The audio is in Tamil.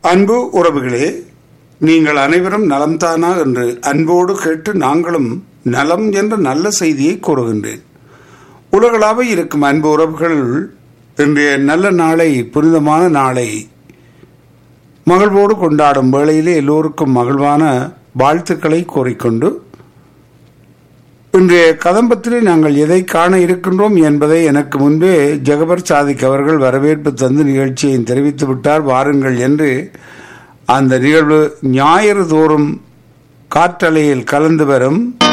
அன்பு உறவுகளே நீங்கள் அனைவரும் நலம்தானா என்று அன்போடு கேட்டு நாங்களும் நலம் என்ற நல்ல செய்தியை கூறுகின்றேன் உலகளாக இருக்கும் அன்பு உறவுகள் இன்றைய நல்ல நாளை புனிதமான நாளை மகிழ்வோடு கொண்டாடும் வேளையிலே எல்லோருக்கும் மகிழ்வான வாழ்த்துக்களை கூறிக்கொண்டு இன்றைய கதம்பத்திலே நாங்கள் எதை காண இருக்கின்றோம் என்பதை எனக்கு முன்பே ஜெகபர் சாதிக் அவர்கள் வரவேற்பு தந்து நிகழ்ச்சியை தெரிவித்து விட்டார் வாருங்கள் என்று அந்த நிகழ்வு ஞாயிறு தோறும் காற்றலையில் கலந்து வரும்